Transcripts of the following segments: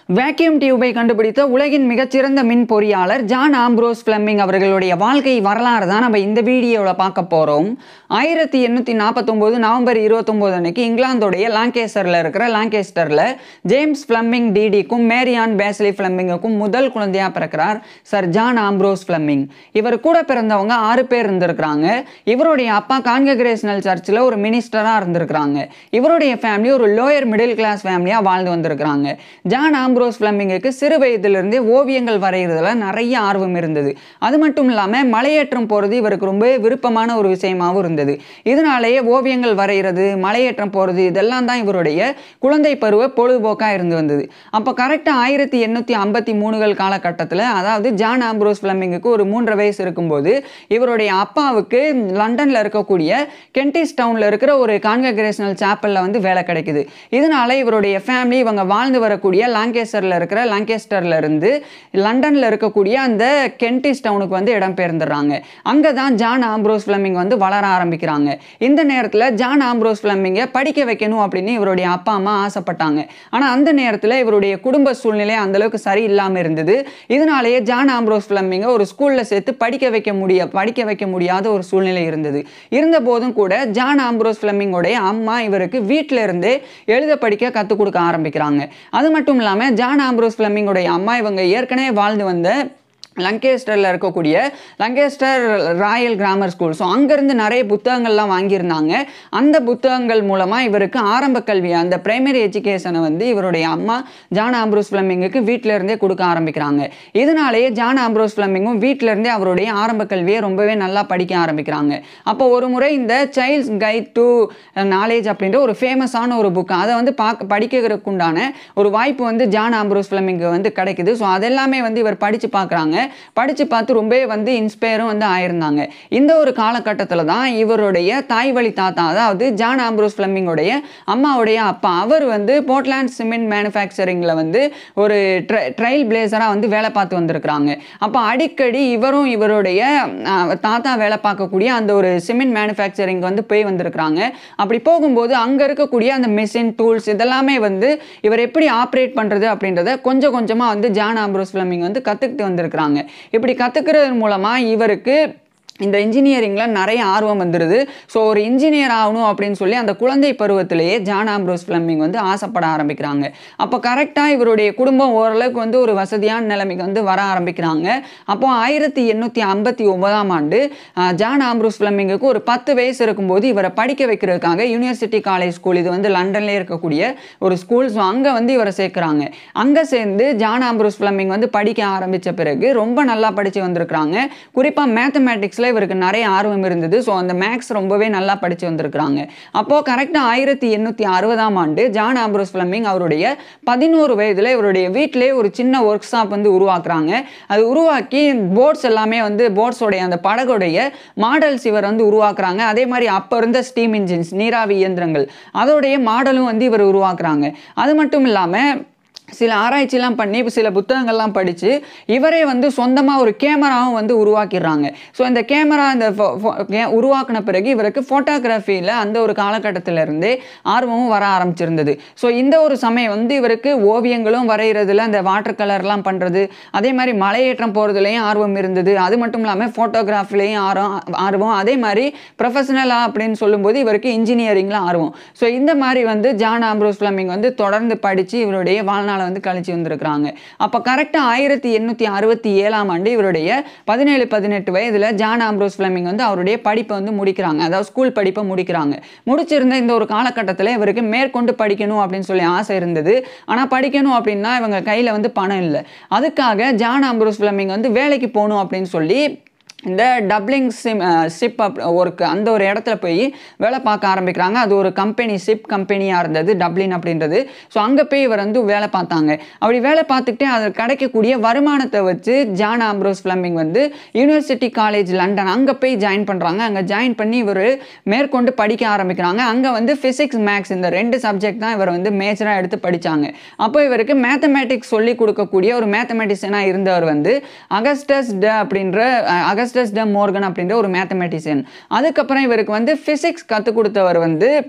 vacuum டியூபை கண்டுபிடித்த உலகின் மிகச்சிறந்த மின் பொறியாளர் ஜான் ஆம்ப்ரோஸ் ஃப்ளெமிங் அவர்களுடைய வாழ்க்கை வரலாறு தான் நம்ம இந்த வீடியோவில் பார்க்க போகிறோம் ஆயிரத்தி எண்ணூற்றி நாற்பத்தொம்போது நவம்பர் இருபத்தொம்போது அன்னைக்கு இங்கிலாந்துடைய லாங்கேஸ்டரில் இருக்கிற லாங்கேஸ்டரில் ஜேம்ஸ் ஃப்ளெமிங் டிடிக்கும் மேரியான் பேஸ்லி ஃப்ளெமிங்குக்கும் முதல் குழந்தையாக பிறக்கிறார் சர் ஜான் ஆம்ப்ரோஸ் ஃப்ளெமிங் இவர் கூட பிறந்தவங்க ஆறு பேர் இருந்திருக்கிறாங்க இவருடைய அப்பா கான்ககிரேஷனல் சர்ச்சில் ஒரு மினிஸ்டராக இருந்திருக்கிறாங்க இவருடைய ஃபேமிலி ஒரு லோயர் மிடில் கிளாஸ் ஃபேமிலியாக வாழ்ந்து வந்திருக்கிறாங்க ஜான் ஆம்ப்ரோஸ் ஃப்ளெமிங்குக்கு சிறு வயதிலிருந்தே ஓவியங்கள் வரைகிறதுல நிறைய ஆர்வம் இருந்தது அது மட்டும் இல்லாமல் மலையேற்றம் போகிறது இவருக்கு ரொம்ப விருப்பமான ஒரு விஷயமாகவும் இருந்தது இதனாலேயே ஓவியங்கள் வரைகிறது மலையேற்றம் போகிறது இதெல்லாம் தான் இவருடைய குழந்தை பருவ பொழுதுபோக்காக இருந்து வந்தது அப்போ கரெக்டாக ஆயிரத்தி எண்ணூற்றி ஐம்பத்தி மூணுகள் காலகட்டத்தில் அதாவது ஜான் ஆம்ப்ரோஸ் ஃப்ளெமிங்குக்கு ஒரு மூன்றரை வயசு இருக்கும்போது இவருடைய அப்பாவுக்கு லண்டனில் இருக்கக்கூடிய கென்டிஸ் டவுனில் இருக்கிற ஒரு கான்ககிரேஷனல் சாப்பலில் வந்து வேலை கிடைக்குது இதனால இவருடைய ஃபேமிலி இவங்க வாழ்ந்து வரக்கூடிய லாங்கேஸ்டரில் இருக்கிற லாங்கேஸ்டரில் இருந்து லண்டனில் இருக்கக்கூடிய அந்த கென்டிஸ் டவுனுக்கு வந்து இடம்பெயர்ந்துடுறாங்க அங்கே தான் ஜான் ஆம்ப்ரோஸ் ஃப்ளெமிங் வந்து வளர ஆரம்பிக்கிறாங்க இந்த நேரத்தில் ஜான் ஆம்ப்ரோஸ் ஃப்ளெமிங்கை படிக்க வைக்கணும் அப்படின்னு இவருடைய அப்பா அம்மா ஆசைப்பட்டாங்க ஆனால் அந்த நேரத்தில் இவருடைய குடும்ப சூழ்நிலை அந்தளவுக்கு சரியில்லாமல் இருந்தது இதனாலேயே ஜான் ஆம்ப்ரோஸ் ஃப்ளெமிங்கை ஒரு ஸ்கூலில் சேர்த்து படிக்க வைக்க முடிய படிக்க வைக்க முடியாத ஒரு சூழ்நிலை இருந்தது இருந்த போதும் கூட ஜான் ஆம்ப்ரோஸ் ஃப்ளெமிங்கோடைய அம்மா இவருக்கு வீட்டில் இருந்தே எழுத படிக்க கற்றுக் கொடுக்க ஆரம்பிக்கிறாங்க அது மட்டும் இல்லாமல் ஜான் ஆம்ப்ரோஸ் ஃப்ளெமிங்கோடைய அம்மா இவங்க ஏற்கனவே வாழ்ந்து வந்த லங்கேஸ்டரில் இருக்கக்கூடிய Lancaster Royal Grammar School so அங்கேருந்து நிறைய புத்தகங்கள்லாம் வாங்கியிருந்தாங்க அந்த புத்தகங்கள் மூலமாக இவருக்கு ஆரம்ப கல்வி அந்த பிரைமரி எஜுகேஷனை வந்து இவருடைய அம்மா ஜான் ஆம்ப்ரோஸ் ஃப்ளெமிங்குக்கு வீட்டில இருந்தே கொடுக்க ஆரம்பிக்கிறாங்க இதனாலேயே ஜான் ஆம்ப்ரோஸ் ஃப்ளெமிங்கும் வீட்டில இருந்தே அவருடைய ஆரம்ப கல்வியை ரொம்பவே நல்லா படிக்க ஆரம்பிக்கிறாங்க அப்போ ஒரு முறை இந்த சைல்ட்ஸ் கைட் டு நாலேஜ் அப்படின்ற ஒரு ஃபேமஸான ஒரு புக் அதை வந்து பார்க்க படிக்கிறதுக்கு உண்டான ஒரு வாய்ப்பு வந்து ஜான் ஆம்ப்ரோஸ் ஃப்ளெமிங்கு வந்து கிடைக்குது ஸோ அதெல்லாமே வந்து இவர் படித்து பார்க்குறாங்க படித்து பார்த்து ரொம்பவே வந்து இன்ஸ்பயரும் வந்து ஆயிருந்தாங்க இந்த ஒரு காலகட்டத்தில் தான் இவருடைய தாய் வழி தாத்தா அதாவது ஜான் ஆம்ப்ரோஸ் ஃப்ளெமிங்கோடைய அம்மாவுடைய அப்பா அவர் வந்து போர்ட்லாண்ட் சிமெண்ட் மேனுஃபேக்சரிங்கில் வந்து ஒரு ட்ரை ட்ரைல் பிளேசராக வந்து வேலை பார்த்து வந்திருக்கிறாங்க அப்போ அடிக்கடி இவரும் இவருடைய அஹ், தாத்தா வேலை பார்க்கக்கூடிய அந்த ஒரு சிமெண்ட் மேனுஃபேக்சரிங் வந்து போய் வந்திருக்கிறாங்க அப்படி போகும்போது அங்கே இருக்கக்கூடிய அந்த மிஷின் டூல்ஸ் இதெல்லாமே வந்து இவர் எப்படி ஆப்ரேட் பண்ணுறது அப்படின்றத கொஞ்சம் கொஞ்சமாக வந்து ஜான் ஆம்ப்ரோஸ் ஃப்ளெமிங் வந்து கற்றுக்கிட்டு வந்திருக்கிறாங்க இப்படி கற்றுக்கிறது மூலமாக இவருக்கு இந்த இன்ஜினியரிங்கில் நிறைய ஆர்வம் வந்துடுது ஸோ ஒரு இன்ஜினியர் ஆகணும் அப்படின்னு சொல்லி அந்த குழந்தை பருவத்திலேயே ஜான் ஆம்ப்ரோஸ் ஃப்ளெமிங் வந்து ஆசைப்பட ஆரம்பிக்கிறாங்க அப்போ கரெக்டாக இவருடைய குடும்பம் ஓரளவுக்கு வந்து ஒரு வசதியான நிலைமைக்கு வந்து வர ஆரம்பிக்கிறாங்க அப்போ ஆயிரத்தி எண்ணூற்றி ஐம்பத்தி ஒன்பதாம் ஆண்டு அஹ், ஜான் ஆம்ப்ரோஸ் ஃப்ளெமிங்குக்கு ஒரு பத்து வயசு இருக்கும்போது இவரை படிக்க வைக்கிறதுக்காக யூனிவர்சிட்டி காலேஜ் ஸ்கூல் இது வந்து லண்டன்லேயே இருக்கக்கூடிய ஒரு ஸ்கூல் ஸோ அங்கே வந்து இவரை சேர்க்குறாங்க அங்கே சேர்ந்து ஜான் ஆம்ப்ரோஸ் ஃப்ளெமிங் வந்து படிக்க ஆரம்பித்த பிறகு ரொம்ப நல்லா படித்து வந்திருக்கிறாங்க குறிப்பாக மேத்தமேட்டிக்ஸில் இவருக்கு நிறைய ஆர்வம் இருந்தது ஸோ அந்த மேக்ஸ் ரொம்பவே நல்லா படித்து வந்திருக்கிறாங்க அப்போது கரெக்டாக ஆயிரத்தி எண்ணூற்றி அறுபதாம் ஆண்டு ஜான் ஆம்ப்ரோஸ் ஃப்ளெமிங் அவருடைய பதினோரு வயதில் இவருடைய வீட்டிலே ஒரு சின்ன ஒர்க் ஷாப் வந்து உருவாக்குறாங்க அது உருவாக்கி போட்ஸ் எல்லாமே வந்து போட்ஸோடைய அந்த படகுடைய மாடல்ஸ் இவர் வந்து உருவாக்குறாங்க அதே மாதிரி அப்போ இருந்த ஸ்டீம் இன்ஜின்ஸ் நீராவி இயந்திரங்கள் அதோடைய மாடலும் வந்து இவர் உருவாக்குறாங்க அது மட்டும் இல்லாமல் சில ஆராய்ச்சிலாம் பண்ணி இப்ப சில புத்தகங்கள்லாம் படித்து இவரே வந்து சொந்தமாக ஒரு கேமராவும் வந்து உருவாக்கிடுறாங்க ஸோ இந்த கேமரா இந்த pho- pho- கே- உருவாக்கின பிறகு இவருக்கு ஃபோட்டோகிராஃபியில் அந்த ஒரு காலகட்டத்தில இருந்தே ஆர்வமும் வர ஆரம்பிச்சிருந்தது ஸோ இந்த ஒரு சமயம் வந்து இவருக்கு ஓவியங்களும் வரைகிறதுல அந்த வாட்டர் கலர்லாம் பண்ணுறது அதே மாதிரி மலையேற்றம் போகிறதுலையும் ஆர்வம் இருந்தது அது மட்டும் இல்லாமல் ஃபோட்டோகிராஃபிலையும் ஆர்வம் ஆர்வம் அதே மாதிரி ப்ரொஃபஷனலாக அப்படின்னு சொல்லும்போது இவருக்கு இன்ஜினியரிங்கில் ஆர்வம் ஸோ இந்த மாதிரி வந்து ஜான் ஆம்ப்ரோஸ் ஃப்ளமிங் வந்து தொடர்ந்து படித்து இவருடைய வாழ்நாளை வந்து கழிச்சு வந்திருக்கிறாங்க அப்போ கரெக்டாக ஆயிரத்தி எண்ணூற்றி அறுபத்தி ஏழாம் ஆண்டு இவருடைய பதினேழு பதினெட்டு வயதில் ஜான் ஆம்ப்ரோஸ் ஃப்ளமிங் வந்து அவருடைய படிப்பை வந்து முடிக்கிறாங்க அதாவது ஸ்கூல் படிப்பை முடிக்கிறாங்க முடிச்சிருந்த இந்த ஒரு காலகட்டத்தில் இவருக்கு மேற்கொண்டு படிக்கணும் அப்படின்னு சொல்லி ஆசை இருந்தது ஆனால் படிக்கணும் அப்படின்னா இவங்க கையில் வந்து பணம் இல்லை அதுக்காக ஜான் ஆம்ப்ரோஸ் ஃப்ளமிங் வந்து வேலைக்கு போகணும் அப்படின்னு சொல்லி இந்த டப்ளிங் சிம் ஷிப் அப் ஒர்க் அந்த ஒரு இடத்துல போய் வேலை பார்க்க ஆரம்பிக்கிறாங்க அது ஒரு கம்பெனி ஷிப் கம்பெனியாக இருந்தது டப்ளின் அப்படின்றது ஸோ அங்கே போய் இவர் வந்து வேலை பார்த்தாங்க அப்படி வேலை பார்த்துக்கிட்டே அதில் கிடைக்கக்கூடிய வருமானத்தை வச்சு ஜான் ஆம்ப்ரோஸ் ஃப்ளமிங் வந்து யூனிவர்சிட்டி காலேஜ் லண்டன் அங்கே போய் ஜாயின் பண்ணுறாங்க அங்கே ஜாயின் பண்ணி இவர் மேற்கொண்டு படிக்க ஆரம்பிக்கிறாங்க அங்கே வந்து ஃபிசிக்ஸ் மேக்ஸ் இந்த ரெண்டு சப்ஜெக்ட் தான் இவர் வந்து மேஜராக எடுத்து படித்தாங்க அப்போ இவருக்கு மேத்தமேட்டிக்ஸ் சொல்லி கொடுக்கக்கூடிய ஒரு மேத்தமெட்டிஷியனாக இருந்தவர் வந்து அகஸ்டஸ் ட அப்படின்ற அஹ், அகஸ்டஸ் ட மோர்கன் அப்படின்ற ஒரு மேத்தமெட்டிஷியன் அதுக்கப்புறம் இவருக்கு வந்து ஃபிசிக்ஸ் கற்றுக் கொடுத்தவர் வந்து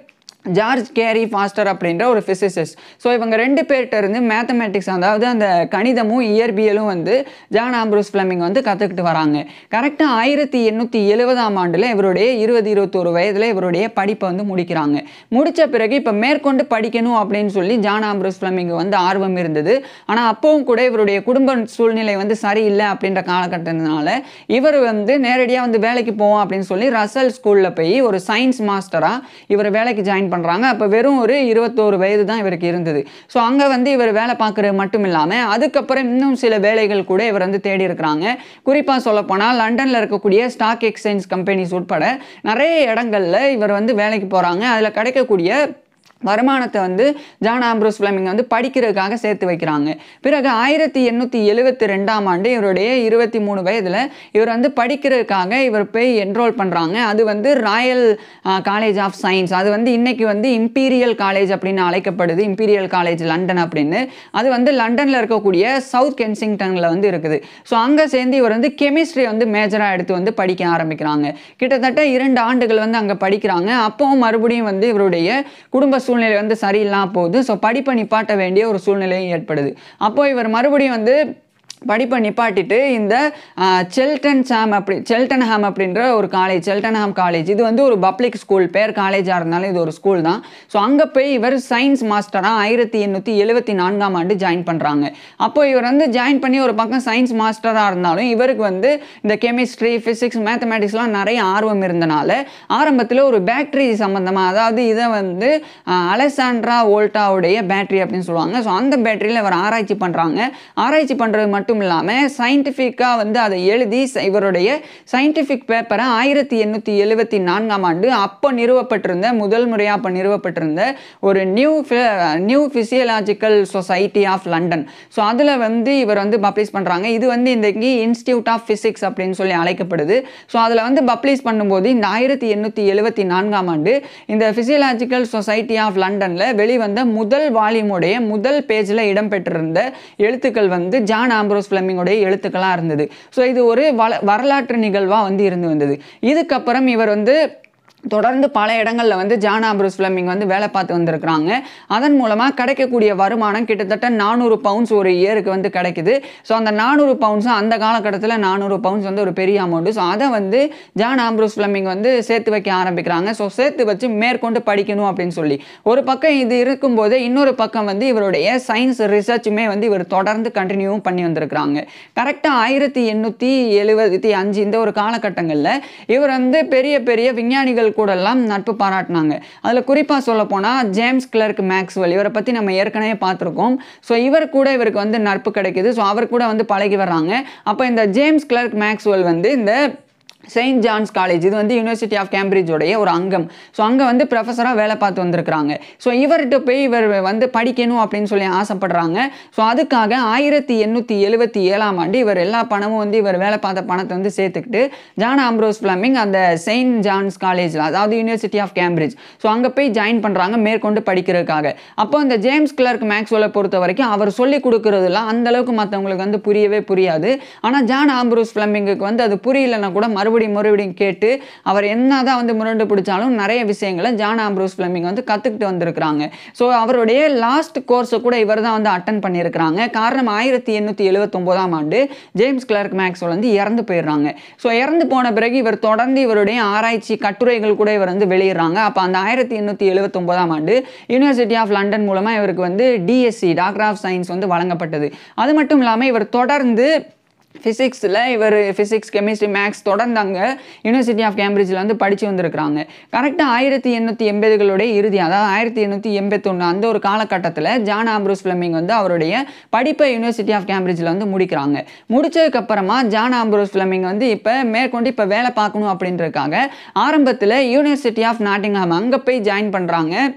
ஜார்ஜ் கேரி ஃபாஸ்டர் அப்படின்ற ஒரு ஃபிசிசிஸ்ட் ஸோ இவங்க ரெண்டு பேர்கிட்ட இருந்து மேத்தமேட்டிக்ஸ் அதாவது அந்த கணிதமும் இயற்பியலும் வந்து ஜான் ஆம்ப்ரோஸ் ஃப்ளெமிங் வந்து கற்றுக்கிட்டு வராங்க கரெக்டாக ஆயிரத்தி எண்ணூற்றி எழுபதாம் ஆண்டில் இவருடைய இருபது இருபத்தோரு வயதில் இவருடைய படிப்பை வந்து முடிக்கிறாங்க முடித்த பிறகு இப்போ மேற்கொண்டு படிக்கணும் அப்படின்னு சொல்லி ஜான் ஆம்ப்ரோஸ் ஃப்ளெமிங் வந்து ஆர்வம் இருந்தது ஆனால் அப்பவும் கூட இவருடைய குடும்ப சூழ்நிலை வந்து சரியில்லை அப்படின்ற காலகட்டத்தினால இவர் வந்து நேரடியாக வந்து வேலைக்கு போவோம் அப்படின்னு சொல்லி ரசல் ஸ்கூலில் போய் ஒரு சயின்ஸ் மாஸ்டராக இவர் வேலைக்கு ஜாயின் பண்ணுறாங்க அப்போ வெறும் ஒரு இருபத்தோரு வயது தான் இவருக்கு இருந்தது ஸோ அங்கே வந்து இவர் வேலை பார்க்குறது மட்டும் இல்லாமல் அதுக்கப்புறம் இன்னும் சில வேலைகள் கூட இவர் வந்து தேடி இருக்கிறாங்க குறிப்பாக சொல்லப்போனால் லண்டனில் இருக்கக்கூடிய ஸ்டாக் எக்ஸ்சேஞ்ச் கம்பெனிஸ் உட்பட நிறைய இடங்கள்ல இவர் வந்து வேலைக்கு போகிறாங்க அதில் கிடைக்கக்கூடிய வருமானத்தை வந்து ஜான் ஆம்ப்ரோஸ் ஃப்ளெமிங் வந்து படிக்கிறதுக்காக சேர்த்து வைக்கிறாங்க பிறகு ஆயிரத்தி எண்ணூற்றி எழுபத்தி ரெண்டாம் ஆண்டு இவருடைய இருபத்தி மூணு வயதில் இவர் வந்து படிக்கிறதுக்காக இவர் போய் என்ரோல் பண்ணுறாங்க அது வந்து ராயல் காலேஜ் ஆஃப் சயின்ஸ் அது வந்து இன்னைக்கு வந்து இம்பீரியல் காலேஜ் அப்படின்னு அழைக்கப்படுது இம்பீரியல் காலேஜ் லண்டன் அப்படின்னு அது வந்து லண்டனில் இருக்கக்கூடிய சவுத் கென்சிங்டனில் வந்து இருக்குது ஸோ அங்கே சேர்ந்து இவர் வந்து கெமிஸ்ட்ரி வந்து மேஜராக எடுத்து வந்து படிக்க ஆரம்பிக்கிறாங்க கிட்டத்தட்ட இரண்டு ஆண்டுகள் வந்து அங்கே படிக்கிறாங்க அப்போவும் மறுபடியும் வந்து இவருடைய குடும்ப சூழ்நிலை வந்து சரியில்லாம போகுது ஸோ படிப்பை நிப்பாட்ட வேண்டிய ஒரு சூழ்நிலையும் ஏற்படுது அப்போ இவர் மறுபடியும் வந்து படிப்பை நிப்பாட்டிட்டு இந்த செல்டன் சாம் அப்படி செல்டன்ஹாம் அப்படின்ற ஒரு காலேஜ் செல்டன்ஹாம் காலேஜ் இது வந்து ஒரு பப்ளிக் ஸ்கூல் பேர் காலேஜாக இருந்தாலும் இது ஒரு ஸ்கூல் தான் ஸோ அங்கே போய் இவர் சயின்ஸ் மாஸ்டராக ஆயிரத்தி எண்ணூற்றி எழுபத்தி நான்காம் ஆண்டு ஜாயின் பண்ணுறாங்க அப்போ இவர் வந்து ஜாயின் பண்ணி ஒரு பக்கம் சயின்ஸ் மாஸ்டராக இருந்தாலும் இவருக்கு வந்து இந்த கெமிஸ்ட்ரி ஃபிசிக்ஸ் மேத்தமேட்டிக்ஸ்லாம் நிறைய ஆர்வம் இருந்தனால ஆரம்பத்தில் ஒரு பேட்டரி சம்மந்தமாக அதாவது இதை வந்து அலெசாண்ட்ரா வோல்ட்டாவுடைய பேட்டரி அப்படின்னு சொல்லுவாங்க ஸோ அந்த பேட்டரியில் இவர் ஆராய்ச்சி பண்ணுறாங்க ஆராய்ச்சி பண்ணுறது மட்டும் இல்லாமல் சயின்டிஃபிக்காக வந்து அதை எழுதி ச- இவருடைய சயின்டிஃபிக் பேப்பரை ஆயிரத்தி எண்ணூற்றி எழுபத்தி நான்காம் ஆண்டு அப்போ நிறுவப்பட்டிருந்த முதல் முறையாக அப்போ நிறுவப்பட்டிருந்த ஒரு new new physiological society of London so அதில் வந்து இவர் வந்து பப்ளிஷ் பண்ணுறாங்க இது வந்து இன்றைக்கி இன்ஸ்டியூட் ஆஃப் ஃபிசிக்ஸ் அப்படின்னு சொல்லி அழைக்கப்படுது ஸோ அதில் வந்து பப்ளிஷ் பண்ணும்போது இந்த ஆயிரத்தி எண்ணூற்றி எழுபத்தி நான்காம் ஆண்டு இந்த ஃபிசியலாஜிக்கல் சொசைட்டி ஆஃப் லண்டனில் வெளிவந்த முதல் வால்யூமுடைய முதல் பேஜில் இடம்பெற்றிருந்த எழுத்துக்கள் வந்து ஜான் ஆம்ப்ரோஸ் ஃப்ளெமிங்கோடைய எழுத்துக்களாக இருந்தது ஸோ இது ஒரு வள வரலாற்று நிகழ்வாக வந்து இருந்து வந்தது இதுக்கப்புறம் இவர் வந்து தொடர்ந்து பல இடங்களில் வந்து ஜான் ஆப்ரூஸ் ஃப்ளெமிங் வந்து வேலை பார்த்து வந்திருக்கிறாங்க அதன் மூலமாக கிடைக்கக்கூடிய வருமானம் கிட்டத்தட்ட நானூறு பவுண்ட்ஸ் ஒரு இயருக்கு வந்து கிடைக்குது ஸோ அந்த நானூறு பவுண்ட்ஸும் அந்த காலகட்டத்தில் நானூறு பவுண்ட்ஸ் வந்து ஒரு பெரிய அமௌண்ட்டு ஸோ அதை வந்து ஜான் ஆம்ப்ரூஸ் ஃப்ளெமிங் வந்து சேர்த்து வைக்க ஆரம்பிக்கிறாங்க ஸோ சேர்த்து வச்சு மேற்கொண்டு படிக்கணும் அப்படின்னு சொல்லி ஒரு பக்கம் இது இருக்கும்போது இன்னொரு பக்கம் வந்து இவருடைய சயின்ஸ் ரிசர்ச்சுமே வந்து இவர் தொடர்ந்து கண்டினியூவும் பண்ணி வந்திருக்கிறாங்க கரெக்டாக ஆயிரத்தி எண்ணூற்றி எழுபத்தி அஞ்சு இந்த ஒரு காலகட்டங்களில் இவர் வந்து பெரிய பெரிய விஞ்ஞானிகள் கூடலாம் நட்பு பாராட்டினாங்க அதில் குறிப்பாக சொல்ல போனால் ஜேம்ஸ் கிளர்க் மேக்ஸ்வெல் இவரை பற்றி நம்ம ஏற்கனவே பார்த்துருக்கோம் ஸோ இவர் கூட இவருக்கு வந்து நட்பு கிடைக்குது ஸோ அவர் கூட வந்து பழகி வர்றாங்க அப்போ இந்த ஜேம்ஸ் கிளர்க் மேக்ஸ்வெல் வந்து இந்த செயின்ட் ஜான்ஸ் காலேஜ் இது வந்து யூனிவர்சிட்டி ஆஃப் கேம்பிரிட்ஜோடைய ஒரு அங்கம் ஸோ அங்கே வந்து ப்ரொஃபஸராக வேலை பார்த்து வந்திருக்கிறாங்க ஸோ இவர்கிட்ட போய் இவர் வந்து படிக்கணும் அப்படின்னு சொல்லி ஆசைப்படுறாங்க ஸோ அதுக்காக ஆயிரத்தி எண்ணூற்றி எழுபத்தி ஏழாம் ஆண்டு இவர் எல்லா பணமும் வந்து இவர் வேலை பார்த்த பணத்தை வந்து சேர்த்துக்கிட்டு ஜான் ஆம்ப்ரோஸ் ஃப்ளமிங் அந்த செயின்ட் ஜான்ஸ் காலேஜில் அதாவது யூனிவர்சிட்டி ஆஃப் கேம்பிரிட்ஜ் ஸோ அங்கே போய் ஜாயின் பண்ணுறாங்க மேற்கொண்டு படிக்கிறதுக்காக அப்போ இந்த ஜேம்ஸ் கிளர்க் மேக்ஸ்வெல்லை பொறுத்த வரைக்கும் அவர் சொல்லி கொடுக்குறதுலாம் அந்த அளவுக்கு மற்றவங்களுக்கு வந்து புரியவே புரியாது ஆனால் ஜான் ஆம்ப்ரோஸ் ஃப்ளமிங்குக்கு வந்து அது புரியலன்னா கூட மறுபடியும் மறுபடியும் கேட்டு அவர் என்னதான் வந்து முரண்டு பிடிச்சாலும் நிறைய விஷயங்களை ஜான் ஆம்ப்ரோஸ் ஃப்ளமிங் வந்து கற்றுக்கிட்டு வந்திருக்கிறாங்க ஸோ அவருடைய லாஸ்ட் கோர்ஸை கூட இவர் தான் வந்து அட்டன் பண்ணியிருக்கிறாங்க காரணம் ஆயிரத்தி எண்ணூற்றி எழுபத்தொம்போதாம் ஆண்டு ஜேம்ஸ் கிளர்க் மேக்ஸ்வெல் வந்து இறந்து போயிடுறாங்க ஸோ இறந்து போன பிறகு இவர் தொடர்ந்து இவருடைய ஆராய்ச்சி கட்டுரைகள் கூட இவர் வந்து வெளியிடுறாங்க அப்போ அந்த ஆயிரத்தி எண்ணூற்றி எழுபத்தொம்போதாம் ஆண்டு யூனிவர்சிட்டி ஆஃப் லண்டன் மூலமாக இவருக்கு வந்து டிஎஸ்சி டாக்டர் ஆஃப் சயின்ஸ் வந்து வழங்கப்பட்டது அது மட்டும் இல்லாமல் இவர் தொடர்ந்து ஃபிசிக்ஸில் இவர் ஃபிசிக்ஸ் கெமிஸ்ட்ரி மேக்ஸ் தொடர்ந்து அங்கே யூனிவர்சிட்டி ஆஃப் கேம்பிரிட்ஜில் வந்து படித்து வந்திருக்கிறாங்க கரெக்டாக ஆயிரத்தி எண்ணூற்றி எண்பதுகளுடைய இறுதி அதாவது ஆயிரத்தி எண்ணூற்றி எண்பத்தொன்று அந்த ஒரு காலகட்டத்தில் ஜான் ஆம்ப்ரூஸ் ஃப்ளெமிங் வந்து அவருடைய படிப்பை யூனிவர்சிட்டி ஆஃப் கேம்பிரிட்ஜில் வந்து முடிக்கிறாங்க முடிச்சதுக்கப்புறமா ஜான் ஆம்ப்ரூஸ் ஃப்ளெமிங் வந்து இப்போ மேற்கொண்டு இப்போ வேலை பார்க்கணும் அப்படின்றதுக்காக ஆரம்பத்தில் யூனிவர்சிட்டி ஆஃப் நாட்டிங்ஹாம் அங்கே போய் ஜாயின் பண்ணுறாங்க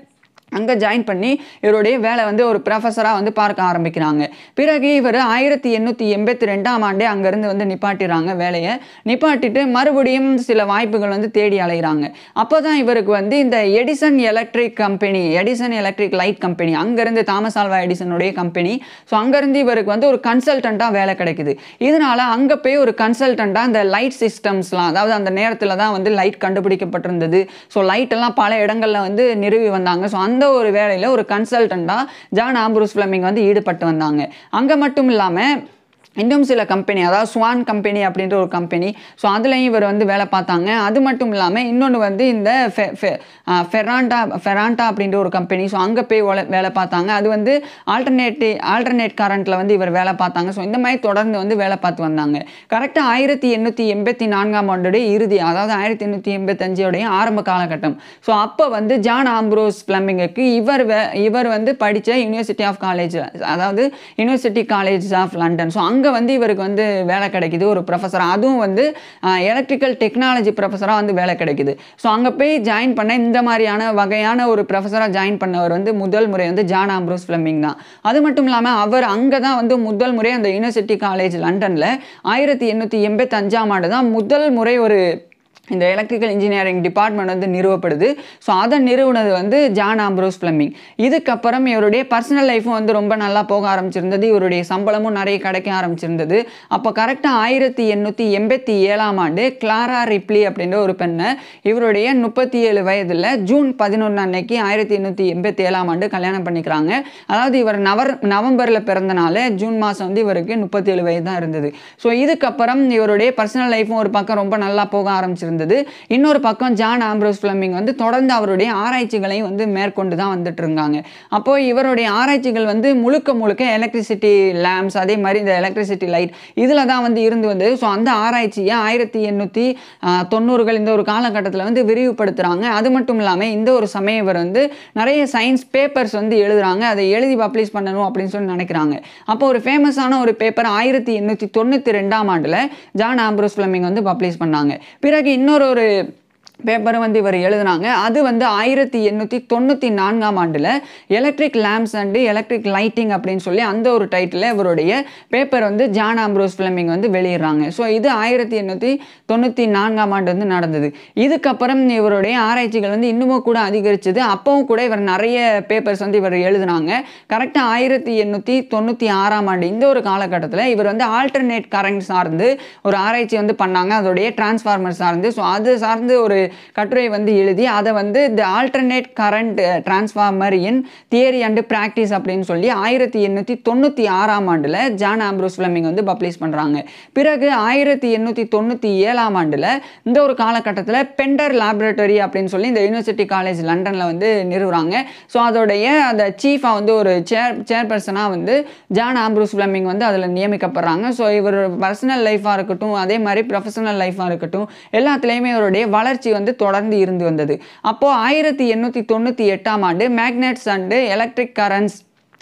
அங்கே ஜாயின் பண்ணி இவருடைய வேலை வந்து ஒரு ப்ரொஃபஸராக வந்து பார்க்க ஆரம்பிக்கிறாங்க பிறகு இவர் ஆயிரத்தி எண்ணூற்றி எண்பத்தி ரெண்டாம் ஆண்டே அங்கேருந்து வந்து நிப்பாட்டிடுறாங்க வேலையை நிப்பாட்டிட்டு மறுபடியும் சில வாய்ப்புகள் வந்து தேடி அலைகிறாங்க அப்போ தான் இவருக்கு வந்து இந்த Edison electric company Edison electric light company அங்கேருந்து தாமஸ் ஆல்வா எடிசனுடைய கம்பெனி ஸோ அங்கேருந்து இவருக்கு வந்து ஒரு கன்சல்டண்ட்டாக வேலை கிடைக்குது இதனால அங்கே போய் ஒரு கன்சல்டண்ட்டாக இந்த லைட் சிஸ்டம்ஸ்லாம் அதாவது அந்த நேரத்தில் தான் வந்து லைட் கண்டுபிடிக்கப்பட்டிருந்தது ஸோ லைட் எல்லாம் பல இடங்களில் வந்து நிறுவி வந்தாங்க ஸோ அந்த ஒரு வேலையில் ஒரு கன்சல்டண்ட்டாக ஜான் ஆம்பரூஸ் ஃப்ளமிங் வந்து ஈடுபட்டு வந்தாங்க அங்கே மட்டும் இல்லாமல் இன்னும் சில கம்பெனி அதாவது ஸ்வான் கம்பெனி அப்படின்ற ஒரு கம்பெனி ஸோ அதுலேயும் இவர் வந்து வேலை பார்த்தாங்க அது மட்டும் இல்லாமல் இன்னொன்று வந்து இந்த ஃபெ ஃபெ ஃபெராண்டா ஃபெராண்டா அப்படின்ற ஒரு கம்பெனி ஸோ அங்கே போய் வேலை வேலை பார்த்தாங்க அது வந்து ஆல்டர்னேட்டிவ் ஆல்டர்னேட் கரண்ட்டில் வந்து இவர் வேலை பார்த்தாங்க ஸோ இந்த மாதிரி தொடர்ந்து வந்து வேலை பார்த்து வந்தாங்க கரெக்டாக ஆயிரத்தி எண்ணூற்றி எண்பத்தி நான்காம் ஆண்டுடைய இறுதி அதாவது ஆயிரத்தி எண்ணூற்றி எண்பத்தஞ்சோடைய ஆரம்ப காலகட்டம் ஸோ அப்போ வந்து ஜான் ஆம்ப்ரோஸ் பிளம்பிங்குக்கு இவர் வே இவர் வந்து படித்த யூனிவர்சிட்டி ஆஃப் காலேஜ் அதாவது university college of London so அங்கே வந்து இவருக்கு வந்து வேலை கிடைக்குது ஒரு ப்ரொஃபஸர் அதுவும் வந்து எலக்ட்ரிக்கல் டெக்னாலஜி ப்ரொஃபஸராக வந்து வேலை கிடைக்குது ஸோ அங்கே போய் ஜாயின் பண்ண இந்த மாதிரியான வகையான ஒரு ப்ரொஃபஸராக ஜாயின் பண்ணவர் வந்து முதல் முறை வந்து ஜான் ஆம்ப்ரோஸ் ஃப்ளமிங் தான் அது மட்டும் இல்லாமல் அவர் அங்கே தான் வந்து முதல் முறை அந்த யூனிவர்சிட்டி காலேஜ் லண்டனில் ஆயிரத்தி எண்ணூற்றி எண்பத்தஞ்சாம் ஆண்டு தான் முதல் முறை ஒரு இந்த எலக்ட்ரிக்கல் இன்ஜினியரிங் டிபார்ட்மெண்ட் வந்து நிறுவப்படுது ஸோ அதை நிறுவனது வந்து ஜான் ஆம்ப்ரோஸ் பிளம்பிங் இதுக்கப்புறம் இவருடைய பர்சனல் லைஃப்பும் வந்து ரொம்ப நல்லா போக ஆரம்பிச்சிருந்தது இவருடைய சம்பளமும் நிறைய கிடைக்க ஆரம்பிச்சிருந்தது அப்போ கரெக்டாக ஆயிரத்தி எண்ணூற்றி எண்பத்தி ஏழாம் ஆண்டு கிளாரா ரிப்லி அப்படின்ற ஒரு பெண்ணை இவருடைய முப்பத்தி ஏழு வயதில் ஜூன் பதினொன்று அன்னைக்கு ஆயிரத்தி எண்ணூற்றி எண்பத்தி ஏழாம் ஆண்டு கல்யாணம் பண்ணிக்கிறாங்க அதாவது இவர் நவர் நவம்பரில் பிறந்தனால ஜூன் மாதம் வந்து இவருக்கு முப்பத்தி ஏழு வயது தான் இருந்தது ஸோ இதுக்கப்புறம் இவருடைய பர்சனல் லைஃப்பும் ஒரு பக்கம் ரொம்ப நல்லா போக ஆரம்பிச்சிருந்தது இருந்தது இன்னொரு பக்கம் ஜான் ஆம்ப்ரோஸ் ஃபிளமிங் வந்து தொடர்ந்து அவருடைய ஆராய்ச்சிகளையும் வந்து மேற்கொண்டு தான் வந்துட்டு இருந்தாங்க அப்போ இவருடைய ஆராய்ச்சிகள் வந்து முழுக்க முழுக்க எலக்ட்ரிசிட்டி லேம்ப்ஸ் அதே மாதிரி இந்த எலக்ட்ரிசிட்டி லைட் இதில் தான் வந்து இருந்து வந்தது ஸோ அந்த ஆராய்ச்சியை ஆயிரத்தி எண்ணூற்றி தொண்ணூறுகள் இந்த ஒரு காலகட்டத்தில் வந்து விரிவுபடுத்துகிறாங்க அது மட்டும் இல்லாமல் இந்த ஒரு சமயம் இவர் வந்து நிறைய சயின்ஸ் பேப்பர்ஸ் வந்து எழுதுறாங்க அதை எழுதி பப்ளிஷ் பண்ணணும் அப்படின்னு சொல்லி நினைக்கிறாங்க அப்போ ஒரு ஃபேமஸான ஒரு பேப்பர் ஆயிரத்தி எண்ணூற்றி தொண்ணூற்றி ரெண்டாம் ஆண்டில் ஜான் ஆம்ப்ரோஸ் ஃபிளமிங் வந்து பப்ளிஷ் பண்ணாங்க பிறகு இன்னொரு ஒரு பேப்பரும் வந்து இவர் எழுதுனாங்க அது வந்து ஆயிரத்தி எண்ணூற்றி தொண்ணூற்றி நான்காம் ஆண்டில் electric lamps and electric lighting அப்படின்னு சொல்லி அந்த ஒரு டைட்டில் இவருடைய பேப்பர் வந்து ஜான் ஆம்ப்ரோஸ் ஃபிளமிங் வந்து வெளியிடுறாங்க ஸோ இது ஆயிரத்தி எண்ணூற்றி தொண்ணூற்றி நான்காம் ஆண்டு வந்து நடந்தது இதுக்கப்புறம் இவருடைய ஆராய்ச்சிகள் வந்து இன்னமும் கூட அதிகரிச்சது அப்பவும் கூட இவர் நிறைய பேப்பர்ஸ் வந்து இவர் எழுதுனாங்க கரெக்டாக ஆயிரத்தி எண்ணூற்றி தொண்ணூற்றி ஆறாம் ஆண்டு இந்த ஒரு காலகட்டத்தில் இவர் வந்து ஆல்டர்னேட் கரண்ட் சார்ந்து ஒரு ஆராய்ச்சி வந்து பண்ணாங்க அதோடைய டிரான்ஸ்ஃபார்மர் சார்ந்து ஸோ அது சார்ந்து ஒரு கட்டுரை வந்து எழுதி அதை வந்து the alternate current transformer in theory and practice அப்படின்னு சொல்லி ஆயிரத்தி எண்ணூற்றி தொண்ணூற்றி ஆறாம் ஆண்டில் ஜான் ஆம்ப்ரோஸ் ஃபிளமிங் வந்து பப்ளிஷ் பண்ணுறாங்க பிறகு ஆயிரத்தி எண்ணூற்றி தொண்ணூற்றி ஏழாம் ஆண்டில் இந்த ஒரு காலகட்டத்தில் பெண்டர் லேபரேட்டரி அப்படின்னு சொல்லி இந்த யூனிவர்சிட்டி காலேஜ் லண்டனில் வந்து நிறுவுறாங்க ஸோ அதோடைய அந்த சீஃபாக வந்து ஒரு சேர் சேர்பர்சனாக வந்து ஜான் ஆம்ப்ரோஸ் ஃபிளமிங் வந்து அதில் நியமிக்கப்படுறாங்க ஸோ இவர் பர்சனல் லைஃபாக இருக்கட்டும் அதே மாதிரி ப்ரொஃபஷனல் லைஃபாக இருக்கட்டும் எல்லாத்துலேயுமே இவருடைய வளர்ச்சி வந்து தொடர்ந்து இருந்து வந்தது அப்போது ஆயிரத்தி எண்ணூற்றி தொண்ணூற்றி எட்டாம் ஆண்டு magnets and electric currents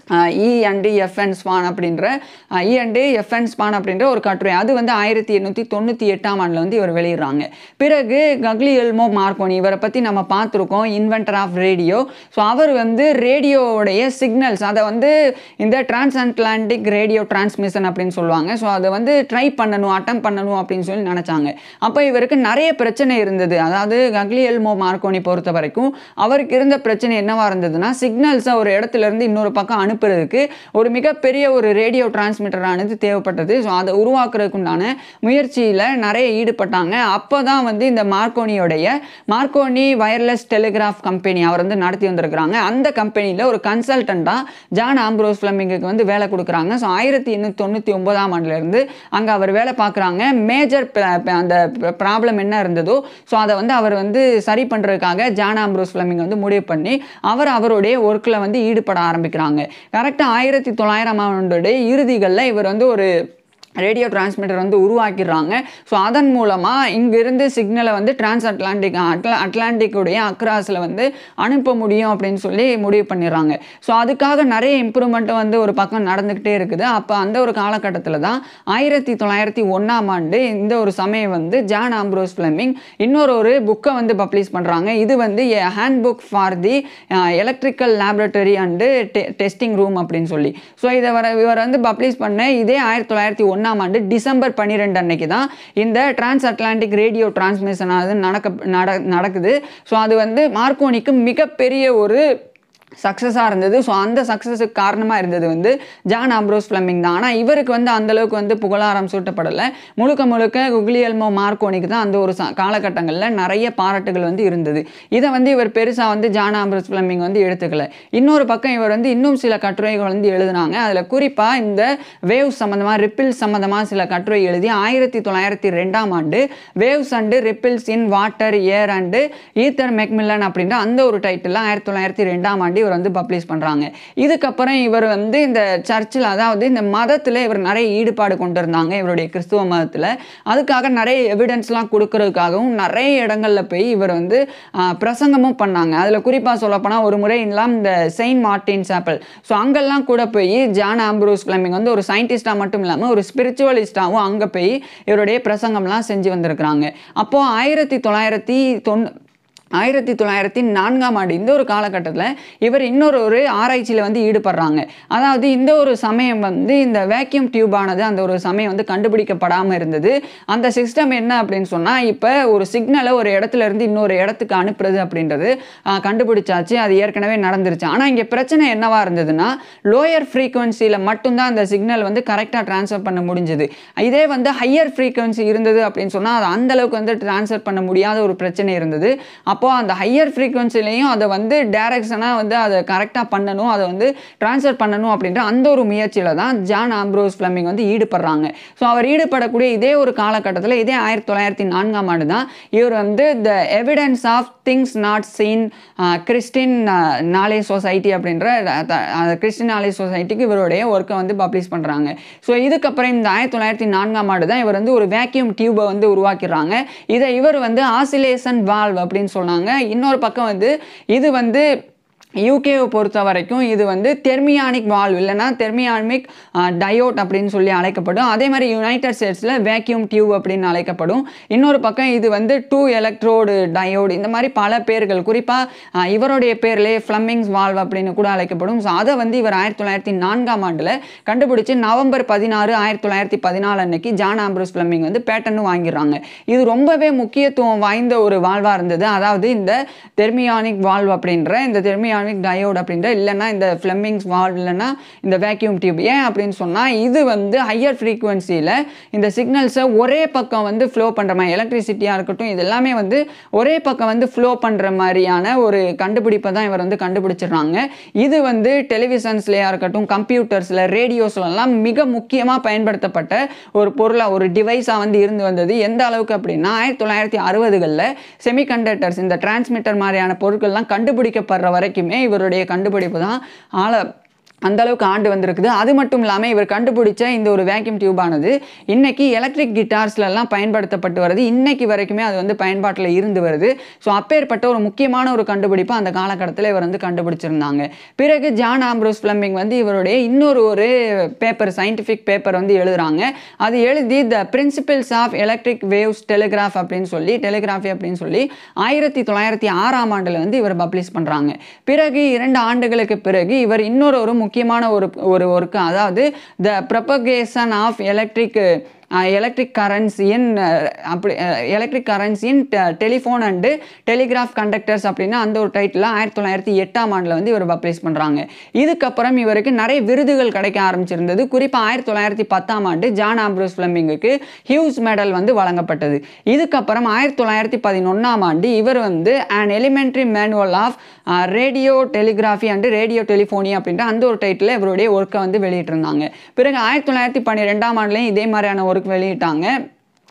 E and F N Spon அப்படின்ற இ அண்டு எஃப்என் ஸ்பான் அப்படின்ற ஒரு கட்டுரை அது வந்து ஆயிரத்தி எண்ணூற்றி தொண்ணூற்றி எட்டாம் ஆண்டில் வந்து இவர் வெளியிடுறாங்க பிறகு கக்லி எல்மோ மார்க்கோனி இவரை பற்றி நம்ம பார்த்துருக்கோம் இன்வென்டர் ஆஃப் ரேடியோ ஸோ அவர் வந்து ரேடியோவுடைய சிக்னல்ஸ் அதை வந்து இந்த டிரான்ஸ் அட்லாண்டிக் ரேடியோ டிரான்ஸ்மிஷன் அப்படின்னு சொல்லுவாங்க ஸோ அதை வந்து ட்ரை பண்ணணும் அட்டம் பண்ணணும் அப்படின்னு சொல்லி நினச்சாங்க அப்போ இவருக்கு நிறைய பிரச்சனை இருந்தது அதாவது கக்லி எல்மோ மார்க்கோனி பொறுத்த வரைக்கும் அவருக்கு இருந்த பிரச்சனை என்னவா இருந்ததுன்னா சிக்னல்ஸை ஒரு இடத்துல இருந்து இன்னொரு பக்கம் அனுப்புறதுக்கு ஒரு மிகப்பெரிய ஒரு ரேடியோ டிரான்ஸ்மிட்டரானது தேவைப்பட்டது ஸோ அதை உருவாக்குறதுக்கு உண்டான முயற்சியில் நிறைய ஈடுபட்டாங்க அப்போ தான் வந்து இந்த மார்க்கோனியோடைய மார்க்கோனி வயர்லெஸ் டெலிகிராஃப் கம்பெனி அவர் வந்து நடத்தி வந்திருக்கிறாங்க அந்த கம்பெனியில் ஒரு கன்சல்டண்ட்டாக ஜான் ஆம்ப்ரோஸ் ஃபிளமிங்குக்கு வந்து வேலை கொடுக்குறாங்க ஸோ ஆயிரத்தி எண்ணூற்றி தொண்ணூற்றி ஒன்பதாம் ஆண்டுலேருந்து அங்கே அவர் வேலை பார்க்குறாங்க மேஜர் அந்த ப்ராப்ளம் என்ன இருந்ததோ ஸோ அதை வந்து அவர் வந்து சரி பண்ணுறதுக்காக ஜான் ஆம்ப்ரோஸ் ஃபிளமிங் வந்து முடிவு பண்ணி அவர் அவருடைய ஒர்க்கில் வந்து ஈடுபட ஆரம்பிக்கிறாங்க கரெக்டாக ஆயிரத்தி தொள்ளாயிரம் ஆண்டுடைய இறுதிகளில் இவர் வந்து ஒரு ரேடியோ டிரான்ஸ்மிட்டர் வந்து உருவாக்கிடுறாங்க ஸோ அதன் மூலமாக இங்கிருந்து சிக்னலை வந்து டிரான்ஸ் அட்லாண்டிக் அட்லா அட்லாண்டிக்குடைய அக்ராஸில் வந்து அனுப்ப முடியும் அப்படின்னு சொல்லி முடிவு பண்ணிடுறாங்க ஸோ அதுக்காக நிறைய இம்ப்ரூவ்மெண்ட்டும் வந்து ஒரு பக்கம் நடந்துக்கிட்டே இருக்குது அப்போ அந்த ஒரு காலகட்டத்தில் தான் ஆயிரத்தி தொள்ளாயிரத்தி ஒன்றாம் ஆண்டு இந்த ஒரு சமயம் வந்து ஜான் ஆம்ப்ரோஸ் ஃப்ளெமிங் இன்னொரு ஒரு புக்கை வந்து பப்ளிஷ் பண்ணுறாங்க இது வந்து a handbook for the electrical laboratory and testing room அப்படின்னு சொல்லி ஸோ இதை வர இவர் வந்து பப்ளிஷ் பண்ண இதே ஆயிரத்தி தொள்ளாயிரத்தி ஒன்றாம் ஆண்டு டிசம்பர் பன்னிரெண்டு அன்னைக்கு தான் இந்த டிரான்ஸ் அட்லாண்டிக் ரேடியோ டிரான்ஸ்மிஷன் ஆனது நடக்க நட நடக்குது ஸோ அது வந்து மார்க்கோனிக்கு மிகப்பெரிய ஒரு சக்ஸஸாக இருந்தது ஸோ அந்த சக்ஸஸுக்கு காரணமாக இருந்தது வந்து ஜான் ஆம்ப்ரோஸ் ஃப்ளமிங் தான் ஆனால் இவருக்கு வந்து அந்த அளவுக்கு வந்து புகழாரம் சூட்டப்படலை முழுக்க முழுக்க குக்லியல்மோ மார்க்கோனிக்கு தான் அந்த ஒரு ச காலகட்டங்களில் நிறைய பாராட்டுகள் வந்து இருந்தது இதை வந்து இவர் பெருசாக வந்து ஜான் ஆம்ப்ரோஸ் ஃப்ளமிங் வந்து எடுத்துக்கல இன்னொரு பக்கம் இவர் வந்து இன்னும் சில கட்டுரைகள் வந்து எழுதினாங்க அதில் குறிப்பாக இந்த வேவ்ஸ் சம்மந்தமாக ரிப்பிள்ஸ் சம்மந்தமாக சில கட்டுரை எழுதி ஆயிரத்தி தொள்ளாயிரத்தி ரெண்டாம் ஆண்டு waves and ripples in water air and ether Macmillan அப்படின்ற அந்த ஒரு டைட்டில் ஆயிரத்தி தொள்ளாயிரத்தி ரெண்டாம் ஆண்டு இவர் வந்து பப்ளிஷ் பண்ணுறாங்க இதுக்கப்புறம் இவர் வந்து இந்த சர்ச்சில் அதாவது இந்த மதத்தில் இவர் நிறைய ஈடுபாடு கொண்டு இருந்தாங்க இவருடைய கிறிஸ்துவ மதத்தில் அதுக்காக நிறைய எவிடன்ஸ்லாம் கொடுக்கறதுக்காகவும் நிறைய இடங்களில் போய் இவர் வந்து ஆஹ், பிரசங்கமும் பண்ணாங்க அதில் குறிப்பாக சொல்லப்போனால் ஒரு முறை எல்லாம் இந்த செயின்ட் மார்டின் சாப்பல் ஸோ அங்கெல்லாம் கூட போய் ஜான் ஆம்ப்ரூஸ் கிளம்பிங் வந்து ஒரு சயின்டிஸ்டாக மட்டும் இல்லாமல் ஒரு ஸ்பிரிச்சுவலிஸ்டாகவும் அங்கே போய் இவருடைய பிரசங்கம்லாம் செஞ்சு வந்திருக்கிறாங்க அப்போது ஆயிரத்தி தொள்ளாயிரத்தி தொண்ணூ ஆயிரத்தி தொள்ளாயிரத்தி நான்காம் ஆண்டு இந்த ஒரு காலகட்டத்தில் இவர் இன்னொரு ஒரு ஆராய்ச்சியில் வந்து ஈடுபடுறாங்க அதாவது இந்த ஒரு சமயம் வந்து இந்த வேக்யூம் டியூபானது அந்த ஒரு சமயம் வந்து கண்டுபிடிக்கப்படாமல் இருந்தது அந்த சிஸ்டம் என்ன அப்படின்னு சொன்னால் இப்போ ஒரு சிக்னலை ஒரு இடத்துல இருந்து இன்னொரு இடத்துக்கு அனுப்புறது அப்படின்றது ஆஹ், கண்டுபிடிச்சாச்சு அது ஏற்கனவே நடந்துருச்சு ஆனால் இங்கே பிரச்சனை என்னவா இருந்ததுன்னா லோயர் ஃப்ரீக்குவன்சியில் மட்டும்தான் அந்த சிக்னல் வந்து கரெக்டாக ட்ரான்ஸ்ஃபர் பண்ண முடிஞ்சது இதே வந்து ஹையர் ஃப்ரீக்குவன்சி இருந்தது அப்படின்னு சொன்னால் அது அந்த அளவுக்கு வந்து ட்ரான்ஸ்ஃபர் பண்ண முடியாத ஒரு பிரச்சனை இருந்தது அப்போது அந்த ஹையர் ஃப்ரீக்குவன்சிலையும் அதை வந்து டைரக்ஷனாக வந்து அதை கரெக்டாக பண்ணணும் அதை வந்து ட்ரான்ஸ்ஃபர் பண்ணணும் அப்படின்ற அந்த ஒரு முயற்சியில் தான் ஜான் ஆம்ப்ரோஸ் ஃப்ளமிங் வந்து ஈடுபடுறாங்க ஸோ அவர் ஈடுபடக்கூடிய இதே ஒரு காலகட்டத்தில் இதே ஆயிரத்தி தொள்ளாயிரத்தி நான்காம் ஆண்டு தான் இவர் வந்து the evidence of things not seen Christian knowledge society அப்படின்ற கிறிஸ்டின் நாலேஜ் சொசைட்டிக்கு இவருடைய ஒர்க்கை வந்து பப்ளிஷ் பண்ணுறாங்க ஸோ இதுக்கப்புறம் இந்த ஆயிரத்தி தொள்ளாயிரத்தி நான்காம் ஆண்டு தான் இவர் வந்து ஒரு வேக்யூம் டியூபை வந்து உருவாக்கிடுறாங்க இதை இவர் வந்து ஆசிலேஷன் வால்வ் அப்படின்னு சொன்னாங்க இன்னொரு பக்கம் வந்து இது வந்து யூகேவை பொறுத்த வரைக்கும் இது வந்து தெர்மியானிக் வால்வ் இல்லைன்னா தெர்மியானிக் டயோட் அப்படின்னு சொல்லி அழைக்கப்படும் அதே மாதிரி யுனைடெட் ஸ்டேட்ஸில் வேக்யூம் டியூப் அப்படின்னு அழைக்கப்படும் இன்னொரு பக்கம் இது வந்து டூ எலக்ட்ரோடு டயோடு இந்த மாதிரி பல பேர்கள் குறிப்பாக இவருடைய பேர்லேயே ஃப்ளம்மிங்ஸ் வால்வ் அப்படின்னு கூட அழைக்கப்படும் ஸோ அதை வந்து இவர் ஆயிரத்தி தொள்ளாயிரத்தி நான்காம் ஆண்டில் கண்டுபிடிச்சு நவம்பர் பதினாறு ஆயிரத்தி தொள்ளாயிரத்தி பதினாலு அன்னைக்கு ஜான் ஆம்ப்ரோஸ் ஃப்ளம்மிங் வந்து பேட்டர்னும் வாங்கிடுறாங்க இது ரொம்பவே முக்கியத்துவம் வாய்ந்த ஒரு வால்வாக இருந்தது அதாவது இந்த தெர்மியானிக் வால்வ் அப்படின்ற இந்த தெர்மியானிக் டயோட் அப்படின்ற இல்லைன்னா இந்த ஃப்ளெமிங்ஸ் வால்வ் இல்லைன்னா இந்த வேக்யூம் டியூப் ஏன் அப்படின்னு சொன்னால் இது வந்து ஹையர் ஃப்ரீக்குவன்சியில் இந்த சிக்னல்ஸை ஒரே பக்கம் வந்து ஃப்ளோ பண்ணுற மாதிரி எலக்ட்ரிசிட்டியாக இருக்கட்டும் இது எல்லாமே வந்து ஒரே பக்கம் வந்து ஃப்ளோ பண்ணுற மாதிரியான ஒரு கண்டுபிடிப்பை தான் இவர் வந்து கண்டுபிடிச்சிடுறாங்க இது வந்து டெலிவிஷன்ஸ்லையாக இருக்கட்டும் கம்ப்யூட்டர்ஸில் ரேடியோஸ்லலாம் மிக முக்கியமாக பயன்படுத்தப்பட்ட ஒரு பொருளாக ஒரு டிவைஸாக வந்து இருந்து வந்தது எந்த அளவுக்கு அப்படின்னா ஆயிரத்தி தொள்ளாயிரத்தி அறுபதுகளில் செமிகண்டக்டர்ஸ் இந்த டிரான்ஸ்மிட்டர் மாதிரியான பொருட்கள்லாம் கண்டுபிடிக்கப்படுற வரைக்குமே இவருடைய கண்டுபிடிப்பு தான் ஆள அந்த அளவுக்கு ஆண்டு வந்திருக்குது அது மட்டும் இல்லாமல் இவர் கண்டுபிடிச்ச இந்த ஒரு வேக்யூம் டியூபானது இன்னைக்கு எலக்ட்ரிக் கிட்டார்ஸ்லலாம் பயன்படுத்தப்பட்டு வருது இன்னைக்கு வரைக்குமே அது வந்து பயன்பாட்டில் இருந்து வருது ஸோ அப்பேற்பட்ட ஒரு முக்கியமான ஒரு கண்டுபிடிப்பு அந்த காலகட்டத்தில் இவர் வந்து கண்டுபிடிச்சிருந்தாங்க பிறகு ஜான் ஆம்ப்ரோஸ் ஃப்ளமிங் வந்து இவருடைய இன்னொரு ஒரு பேப்பர் சயின்டிஃபிக் பேப்பர் வந்து எழுதுறாங்க அது எழுதி the principles of electric waves telegraph அப்படின்னு சொல்லி டெலிகிராஃபி அப்படின்னு சொல்லி ஆயிரத்தி தொள்ளாயிரத்தி ஆறாம் ஆண்டில் வந்து இவர் பப்ளிஷ் பண்ணுறாங்க பிறகு இரண்டு ஆண்டுகளுக்கு பிறகு இவர் இன்னொரு ஒரு முக்கியமான ஒரு ஒரு ஒர்க்கு அதாவது the propagation of electric electric currents in அப்படி electric currents in telephone and telegraph conductors அப்படின்னா அந்த ஒரு டைட்டில் ஆயிரத்தி தொள்ளாயிரத்தி எட்டாம் ஆண்டில் வந்து இவர் பப்ளிஷ் பண்ணுறாங்க இதுக்கப்புறம் இவருக்கு நிறைய விருதுகள் கிடைக்க ஆரம்பிச்சிருந்தது குறிப்பாக ஆயிரத்தி தொள்ளாயிரத்தி பத்தாம் ஆண்டு ஜான் ஆம்ப்ரோஸ் ஃப்ளமிங்குக்கு ஹியூஸ் மெடல் வந்து வழங்கப்பட்டது இதுக்கப்புறம் ஆயிரத்தி தொள்ளாயிரத்தி பதினொன்றாம் ஆண்டு இவர் வந்து an elementary manual of radio telegraphy and radio telephony அப்படின்ற அந்த ஒரு டைட்டில் இவருடைய ஒர்க்கை வந்து வெளியிட்டிருந்தாங்க பிறகு ஆயிரத்தி தொள்ளாயிரத்தி பன்னிரெண்டாம் ஆண்டுலேயும் இதே மாதிரியான ஒர்க் வெளியிட்டாங்க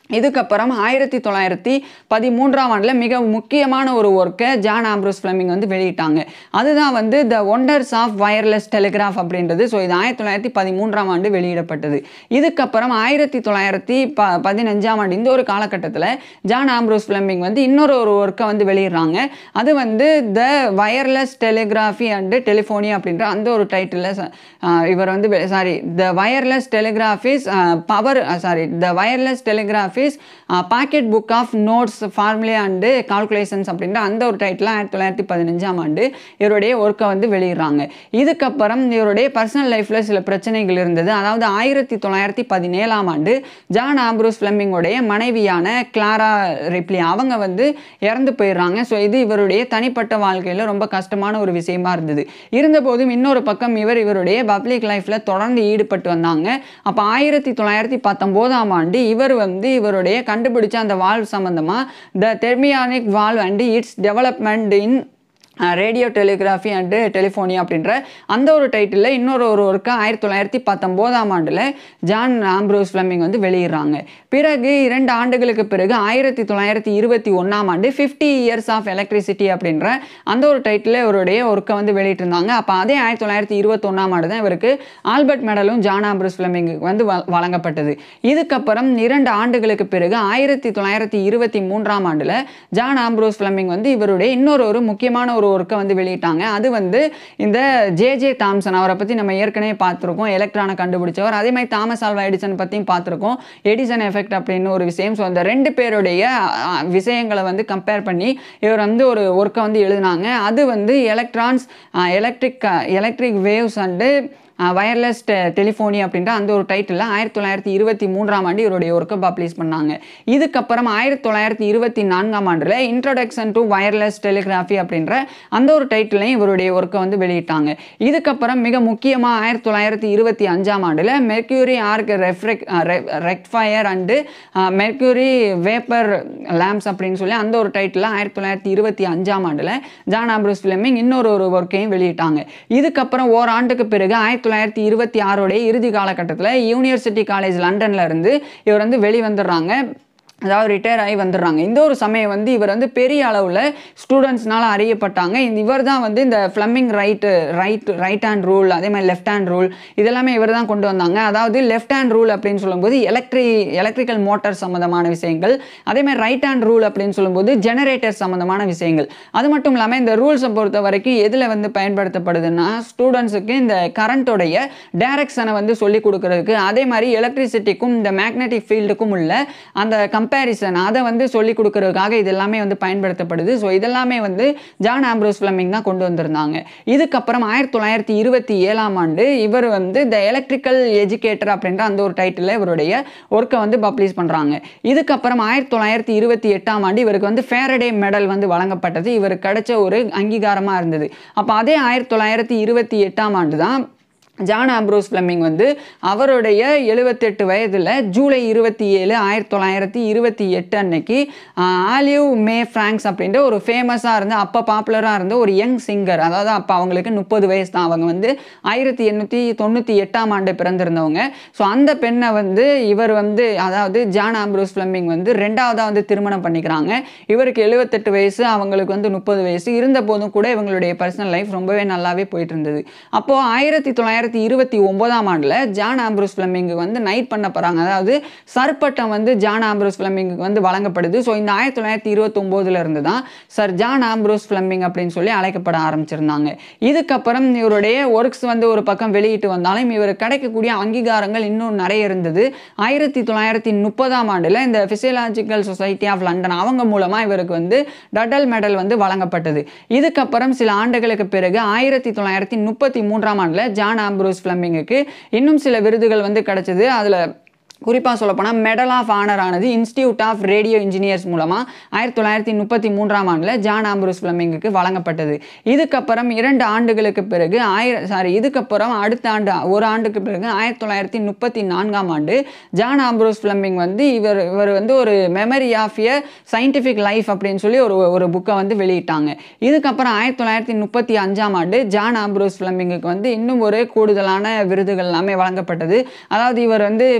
இதுக்கப்புறம் ஆயிரத்தி தொள்ளாயிரத்தி பதிமூன்றாம் ஆண்டில் மிக முக்கியமான ஒரு ஒர்க்கை ஜான் ஆம்ப்ரோஸ் ஃப்ளெமிங் வந்து வெளியிட்டாங்க அதுதான் வந்து the wonders of wireless telegraph அப்படின்றது ஸோ இது ஆயிரத்தி தொள்ளாயிரத்தி பதிமூன்றாம் ஆண்டு வெளியிடப்பட்டது இதுக்கப்புறம் ஆயிரத்தி தொள்ளாயிரத்தி ப பதினஞ்சாம் ஆண்டு இந்த ஒரு காலகட்டத்தில் ஜான் ஆம்ப்ரோஸ் ஃப்ளெமிங் வந்து இன்னொரு ஒரு ஒர்க்கை வந்து வெளியிடுறாங்க அது வந்து the wireless telegraphy and telephony அப்படின்ற அந்த ஒரு டைட்டிலில் இவர் வந்து sorry the wireless telegraphist's power sorry the wireless telegraphist's pocket book of notes formulae and calculations அப்படின்ற அந்த ஒரு டைட்டில் ஆயிரத்தி தொள்ளாயிரத்தி பதினஞ்சாம் ஆண்டு இவருடைய ஒர்க்கை வந்து வெளியிடுறாங்க இதுக்கப்புறம் இவருடைய பர்சனல் லைஃப்பில் சில பிரச்சனைகள் இருந்தது அதாவது ஆயிரத்தி தொள்ளாயிரத்தி பதினேழாம் ஆண்டு ஜான் ஆம்ப்ரூஸ் ஃப்ளெமிங்கோடைய மனைவியான கிளாரா ரிப்லி அவங்க வந்து இறந்து போயிடுறாங்க ஸோ இது இவருடைய தனிப்பட்ட வாழ்க்கையில் ரொம்ப கஷ்டமான ஒரு விஷயமா இருந்தது இருந்தபோதும் இன்னொரு பக்கம் இவர் இவருடைய பப்ளிக் லைஃப்பில் தொடர்ந்து ஈடுபட்டு வந்தாங்க அப்போ ஆயிரத்தி தொள்ளாயிரத்தி பத்தொம்போதாம் ஆண்டு இவர் வந்து இவருடைய கண்டுபிடிச்ச அந்த வால்வ் சம்மந்தமாக the thermionic valve and its development in radio telegraphy and telephony அப்படின்ற அந்த ஒரு டைட்டிலில் இன்னொரு ஒரு ஒர்க்கை ஆயிரத்தி தொள்ளாயிரத்தி பத்தொம்போதாம் ஆண்டில் ஜான் ஆம்ப்ரோஸ் ஃப்ளெமிங் வந்து வெளியிடுறாங்க பிறகு இரண்டு ஆண்டுகளுக்கு பிறகு ஆயிரத்தி தொள்ளாயிரத்தி இருபத்தி ஒன்றாம் ஆண்டு ஃபிஃப்டி இயர்ஸ் ஆஃப் எலக்ட்ரிசிட்டி அப்படின்ற அந்த ஒரு டைட்டில் இவருடைய ஒர்க்கை வந்து வெளியிட்டிருந்தாங்க அப்போ அதே ஆயிரத்தி தொள்ளாயிரத்தி இருபத்தொன்னாம் ஆண்டு தான் இவருக்கு ஆல்பர்ட் மெடலும் ஜான் ஆம்ப்ரோஸ் ஃப்ளெமிங்குக்கு வந்து வ- வழங்கப்பட்டது இதுக்கப்புறம் இரண்டு ஆண்டுகளுக்கு பிறகு ஆயிரத்தி தொள்ளாயிரத்தி இருபத்தி மூன்றாம் ஆண்டில் ஜான் ஆம்ப்ரோஸ் ஃப்ளெமிங் வந்து இவருடைய இன்னொரு ஒரு முக்கியமான ஒரு ஒர்க்கை வந்து வெளியிட்டாங்க அது வந்து இந்த ஜே ஜே தாம்சன் அவரை பற்றி நம்ம ஏற்கனவே பார்த்துருக்கோம் எலக்ட்ரானை கண்டுபிடிச்சவர் அதே மாதிரி தாமஸ் ஆல்வா எடிசன் பற்றியும் பார்த்துருக்கோம் எடிசன் எஃபெக்ட் அப்படின்னு ஒரு விஷயம் ஸோ அந்த ரெண்டு பேருடைய அ, விஷயங்களை வந்து கம்பேர் பண்ணி இவர் வந்து ஒரு ஒர்க்கை வந்து எழுதினாங்க அது வந்து electrons electric electric waves and wireless telephony அப்படின்ற அந்த ஒரு டைட்டிலில் ஆயிரத்தி தொள்ளாயிரத்தி இருபத்தி மூன்றாம் ஆண்டு இவருடைய ஒர்க்கை பப்ளிஷ் பண்ணாங்க இதுக்கப்புறம் ஆயிரத்தி தொள்ளாயிரத்தி இருபத்தி நான்காம் ஆண்டில் இன்ட்ரடக்ஷன் டு வயர்லெஸ் டெலிகிராஃபி அப்படின்ற அந்த ஒரு டைட்டிலையும் இவருடைய ஒர்க்கை வந்து வெளியிட்டாங்க இதுக்கப்புறம் மிக முக்கியமாக ஆயிரத்தி தொள்ளாயிரத்தி இருபத்தி அஞ்சாம் ஆண்டில் மெர்க்யூரி ஆர்க் ரெஃப்ரெக் rectifier and mercury vapour lamps அப்படின்னு சொல்லி அந்த ஒரு டைட்டில் ஆயிரத்தி தொள்ளாயிரத்தி இருபத்தி அஞ்சாம் ஆண்டில் ஜான் ஆம்ப்ரோஸ் ஃபிலமிங் இன்னொரு ஒரு ஒர்க்கையும் வெளியிட்டாங்க இதுக்கப்புறம் ஓராண்டுக்கு பிறகு ஆயிரத்தி தொள்ளாயிரத்தி இருபத்தி ஆறோடைய இறுதி காலகட்டத்தில் யூனிவர்சிட்டி காலேஜ் லண்டன்ல இருந்து இவர் வந்து வெளிவந்துடுறாங்க அதாவது ரிட்டையர் ஆகி வந்துடுறாங்க இந்த ஒரு சமயம் வந்து இவர் வந்து பெரிய அளவில் ஸ்டூடெண்ட்ஸ்னால அறியப்பட்டாங்க இந்த இவர் தான் வந்து இந்த Fleming right right right hand rule அதே மாதிரி லெஃப்ட் ஹேண்ட் ரூல் இதெல்லாமே இவர் தான் கொண்டு வந்தாங்க அதாவது லெஃப்ட் ஹேண்ட் ரூல் அப்படின்னு சொல்லும்போது எலக்ட்ரி எலக்ட்ரிக்கல் மோட்டார் சம்மந்தமான விஷயங்கள் அதே மாதிரி ரைட் ஹேண்ட் ரூல் அப்படின்னு சொல்லும்போது ஜெனரேட்டர் சம்மந்தமான விஷயங்கள் அது மட்டும் இல்லாமல் இந்த ரூல்ஸை பொறுத்த வரைக்கும் எதில் வந்து பயன்படுத்தப்படுதுன்னா ஸ்டூடெண்ட்ஸுக்கு இந்த கரண்ட்டோடைய டைரக்ஷனை வந்து சொல்லி கொடுக்கறதுக்கு அதே மாதிரி எலக்ட்ரிசிட்டிக்கும் இந்த மேக்னெட்டிக் ஃபீல்டுக்கும் உள்ள அந்த கம்பேரிசன் அதை வந்து சொல்லி கொடுக்கறதுக்காக இது எல்லாமே வந்து பயன்படுத்தப்படுது ஸோ இதெல்லாமே வந்து ஜான் ஆம்ப்ரோஸ் ஃப்ளமிங் தான் கொண்டு வந்திருந்தாங்க இதுக்கப்புறம் ஆயிரத்தி தொள்ளாயிரத்தி இருபத்தி ஏழாம் ஆண்டு இவர் வந்து த எலக்ட்ரிக்கல் எஜுகேட்டர் அப்படின்ற அந்த ஒரு டைட்டிலில் இவருடைய ஒர்க்கை வந்து பப்ளிஷ் பண்ணுறாங்க இதுக்கப்புறம் ஆயிரத்தி தொள்ளாயிரத்தி இருபத்தி எட்டாம் ஆண்டு இவருக்கு வந்து ஃபேரடே மெடல் வந்து வழங்கப்பட்டது இவருக்கு கிடைச்ச ஒரு அங்கீகாரமாக இருந்தது அப்போ அதே ஆயிரத்தி தொள்ளாயிரத்தி இருபத்தி எட்டாம் ஆண்டு தான் ஜான் ஆம்ப்ரோஸ் ஃப்ளெமிங் வந்து அவருடைய எழுபத்தெட்டு வயதில் ஜூலை இருபத்தி ஏழு ஆயிரத்தி தொள்ளாயிரத்தி இருபத்தி எட்டு அன்னைக்கு ஆஹ், ஆலிவ் மே ஃப்ராங்க்ஸ் அப்படின்ற ஒரு ஃபேமஸாக இருந்த அப்போ பாப்புலராக இருந்த ஒரு யங் சிங்கர் அதாவது அப்போ அவங்களுக்கு முப்பது வயசு தான் அவங்க வந்து ஆயிரத்தி எண்ணூற்றி தொண்ணூற்றி எட்டாம் ஆண்டு பிறந்திருந்தவங்க ஸோ அந்த பெண்ணை வந்து இவர் வந்து அதாவது ஜான் ஆம்ப்ரோஸ் ஃப்ளெமிங் வந்து ரெண்டாவதாக வந்து திருமணம் பண்ணிக்கிறாங்க இவருக்கு எழுபத்தெட்டு வயசு அவங்களுக்கு வந்து முப்பது வயசு இருந்த போதும் கூட இவங்களுடைய பர்சனல் லைஃப் ரொம்பவே நல்லாவே போயிட்டு இருந்தது அப்போது ஆயிரத்தி தொள்ளாயிரத்தி இருபத்தி ஒன்பதாம் ஆண்டில் ஜான் ஆம்ப்ரோஸ் ஃப்ளெமிங்கு வந்து நைட் பண்ண போகிறாங்க அதாவது சர்பட்டம் வந்து ஜான் ஆம்ப்ரோஸ் ஃப்ளெமிங்கு வந்து வழங்கப்படுது ஸோ இந்த ஆயிரத்தி தொள்ளாயிரத்தி இருபத்தொம்போதுல இருந்து தான் சர் ஜான் ஆம்ப்ரோஸ் ஃப்ளெமிங் அப்படின்னு சொல்லி அழைக்கப்பட ஆரம்பிச்சிருந்தாங்க இதுக்கப்புறம் இவருடைய ஒர்க்ஸ் வந்து ஒரு பக்கம் வெளியிட்டு வந்தாலும் இவர் கிடைக்கக்கூடிய அங்கீகாரங்கள் இன்னும் நிறைய இருந்தது ஆயிரத்தி தொள்ளாயிரத்தி முப்பதாம் ஆண்டில் இந்த ஃபிசியலாஜிக்கல் சொசைட்டி ஆஃப் லண்டன் அவங்க மூலமாக இவருக்கு வந்து டட்டல் மெடல் வந்து வழங்கப்பட்டது இதுக்கப்புறம் சில ஆண்டுகளுக்கு பிறகு ஆயிரத்தி தொள்ளாயிரத்தி முப்பத்தி மூன்றாம் ஆண்டில் ஜான் ஆம்ப்ரோஸ் ஃப்ளெமிங்குக்கு இன்னும் சில விருதுகள் வந்து கிடைச்சது அதில் குறிப்பாக சொல்லப்போனால் மெடல் ஆஃப் ஆனர் ஆனது இன்ஸ்டியூட் ஆஃப் ரேடியோ இன்ஜினியர்ஸ் மூலமாக ஆயிரத்தி தொள்ளாயிரத்தி முப்பத்தி மூன்றாம் ஆண்டில் ஜான் ஆம்ப்ரூஸ் ஃப்ளெமிங்குக்கு வழங்கப்பட்டது இதுக்கப்புறம் இரண்டு ஆண்டுகளுக்கு பிறகு ஆயிர சாரி இதுக்கப்புறம் அடுத்த ஆண்டு ஒரு ஆண்டுக்கு பிறகு ஆயிரத்தி தொள்ளாயிரத்தி முப்பத்தி நான்காம் ஆண்டு ஜான் ஆம்ப்ரோஸ் ஃப்ளெமிங் வந்து இவர் இவர் வந்து ஒரு memory of a scientific life அப்படின்னு சொல்லி ஒரு ஒரு புக்கை வந்து வெளியிட்டாங்க இதுக்கப்புறம் ஆயிரத்தி தொள்ளாயிரத்தி முப்பத்தி அஞ்சாம் ஆண்டு ஜான் ஆம்ப்ரோஸ் ஃப்ளெமிங்குக்கு வந்து இன்னும் ஒரு கூடுதலான விருதுகள் எல்லாமே வழங்கப்பட்டது அதாவது இவர் வந்து ஃபெல்லோ ஆஃப்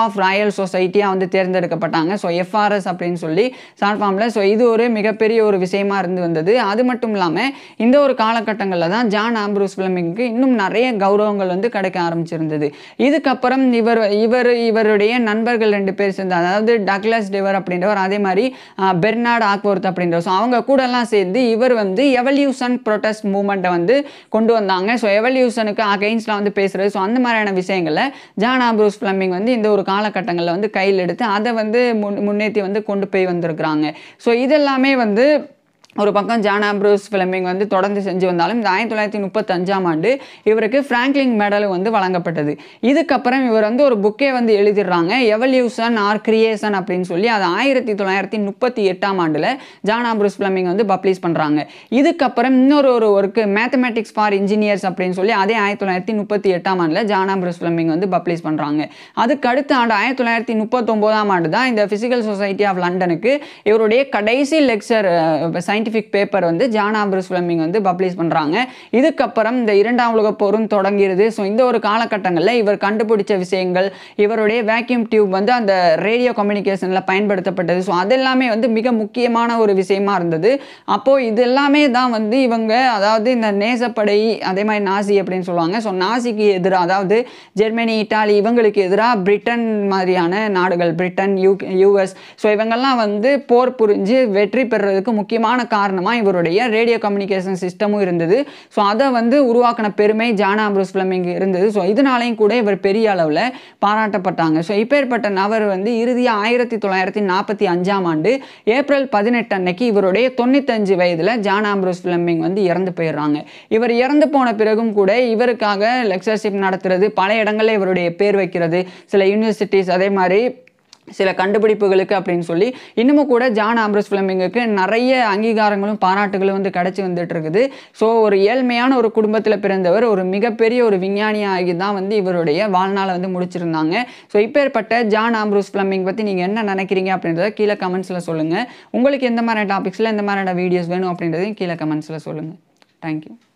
ஆஃப் ராயல் சொசைட்டியாக வந்து தேர்ந்தெடுக்கப்பட்டாங்க ஸோ எஃப்ஆர்எஸ் அப்படின்னு சொல்லி ஷார்ட் ஃபார்மில் ஸோ இது ஒரு மிகப்பெரிய ஒரு விஷயமா இருந்து வந்தது அது மட்டும் இல்லாமல் இந்த ஒரு காலகட்டங்களில் தான் ஜான் ஆம்ப்ரூஸ் ஃபிளமிங்க்கு இன்னும் நிறைய கௌரவங்கள் வந்து கிடைக்க ஆரம்பிச்சிருந்தது இதுக்கப்புறம் இவர் இவர் இவருடைய நண்பர்கள் ரெண்டு பேர் சேர்ந்து அதாவது டக்லஸ் டெவர் அப்படின்றவர் அதே மாதிரி அஹ், பெர்னார்ட் ஆக்வொர்த் அப்படின்றவர் ஸோ அவங்க கூடலாம் சேர்ந்து இவர் வந்து எவல்யூஷன் ப்ரொட்டஸ்ட் மூமெண்ட்டை வந்து கொண்டு வந்தாங்க ஸோ எவல்யூஷனுக்கு அகைன்ஸ்டாக வந்து பேசுகிறது ஸோ அந்த மாதிரியான விஷயங்களை ஜான் ஆம்ப்ரூஸ் ஃபிளமிங் வந்து இந்த ஒரு காலகட்டங்களில் வந்து கையில் எடுத்து அதை வந்து முன் முன்னேற்றி வந்து கொண்டு போய் வந்திருக்கிறாங்க ஸோ இதெல்லாமே வந்து ஒரு பக்கம் ஜான் ஆம்ப்ரோஸ் ஃபிலமிங் வந்து தொடர்ந்து செஞ்சு வந்தாலும் இந்த ஆயிரத்தி தொள்ளாயிரத்தி முப்பத்தஞ்சாம் ஆண்டு இவருக்கு ஃப்ராங்க்லின் மெடல் வந்து வழங்கப்பட்டது இதுக்கப்புறம் இவர் வந்து ஒரு புக்கே வந்து எழுதிடுறாங்க எவல்யூஷன் ஆர் கிரியேஷன் அப்படின்னு சொல்லி அது ஆயிரத்தி தொள்ளாயிரத்தி முப்பத்தி எட்டாம் ஆண்டில் ஜான் ஆம்ப்ரோஸ் ஃபிலமிங் வந்து பப்ளிஷ் பண்ணுறாங்க இதுக்கப்புறம் இன்னொரு ஒரு ஒர்க்கு மேத்தமேட்டிக்ஸ் ஃபார் இன்ஜினியர்ஸ் அப்படின்னு சொல்லி அதே ஆயிரத்தி தொள்ளாயிரத்தி முப்பத்தி எட்டாம் ஆண்டில் ஜான் ஆம்ப்ரோஸ் ஃபிலமிங் வந்து பப்ளிஷ் பண்ணுறாங்க அதுக்கு அடுத்த ஆண்டு ஆயிரத்தி தொள்ளாயிரத்தி முப்பத்தொம்போதாம் ஆண்டு தான் இந்த ஃபிசிக்கல் சொசைட்டி ஆஃப் லண்டனுக்கு இவருடைய கடைசி லெக்சர் சயின்டிஃபிக் பேப்பர் வந்து ஜான் ஆம்ப்ரஸ் ஃபிளமிங் வந்து பப்ளிஷ் பண்ணுறாங்க இதுக்கப்புறம் இந்த இரண்டாம் உலகப் போரும் தொடங்கிறது ஸோ இந்த ஒரு காலகட்டங்களில் இவர் கண்டுபிடிச்ச விஷயங்கள் இவருடைய வேக்யூம் டியூப் வந்து அந்த ரேடியோ கம்யூனிகேஷனில் பயன்படுத்தப்பட்டது ஸோ அதெல்லாமே வந்து மிக முக்கியமான ஒரு விஷயமா இருந்தது அப்போது இது எல்லாமே தான் வந்து இவங்க அதாவது இந்த நேசப்படை அதே மாதிரி நாசி அப்படின்னு சொல்லுவாங்க ஸோ நாசிக்கு எதிராக அதாவது ஜெர்மனி இட்டாலி இவங்களுக்கு எதிராக பிரிட்டன் மாதிரியான நாடுகள் பிரிட்டன் யூ யூஎஸ் ஸோ இவங்கெல்லாம் வந்து போர் புரிஞ்சு வெற்றி பெறுறதுக்கு முக்கியமான காரணமாக இவருடைய ரேடியோ கம்யூனிகேஷன் சிஸ்டமும் இருந்தது ஸோ அதை வந்து உருவாக்கின பெருமை ஜான் ஆம்ப்ரோஸ் ஃபிளமிங் இருந்தது ஸோ இதனாலையும் கூட இவர் பெரிய அளவில் பாராட்டப்பட்டாங்க ஸோ இப்பேற்பட்ட நபர் வந்து இறுதியாக ஆயிரத்தி தொள்ளாயிரத்தி நாற்பத்தி அஞ்சாம் ஆண்டு ஏப்ரல் பதினெட்டு அன்னைக்கு இவருடைய தொண்ணூத்தஞ்சு வயதில் ஜான் ஆம்ப்ரோஸ் ஃபிளமிங் வந்து இறந்து போயிடுறாங்க இவர் இறந்து போன பிறகும் கூட இவருக்காக லெக்சர்ஷிப் நடத்துறது பல இடங்களில் இவருடைய பேர் வைக்கிறது சில யூனிவர்சிட்டிஸ் அதே மாதிரி சில கண்டுபிடிப்புகளுக்கு அப்படின்னு சொல்லி இன்னமும் கூட ஜான் ஆம்ப்ரஸ் ஃபிளமிங்குக்கு நிறைய அங்கீகாரங்களும் பாராட்டுகளும் வந்து கிடச்சி வந்துட்டு இருக்குது ஸோ ஒரு ஏழ்மையான ஒரு குடும்பத்தில் பிறந்தவர் ஒரு மிகப்பெரிய ஒரு விஞ்ஞானியாகி தான் வந்து இவருடைய வாழ்நாளை வந்து முடிச்சிருந்தாங்க ஸோ இப்பேற்பட்ட ஜான் ஆம்ப்ரூஸ் ஃபிளமிங் பற்றி நீங்கள் என்ன நினைக்கிறீங்க அப்படின்றத கீழே கமெண்ட்ஸில் சொல்லுங்கள் உங்களுக்கு எந்த மாதிரி டாபிக்ஸில் எந்த மாதிரியான வீடியோஸ் வேணும் அப்படின்றதையும் கீழே கமெண்ட்ஸில் சொல்லுங்கள் தேங்க்யூ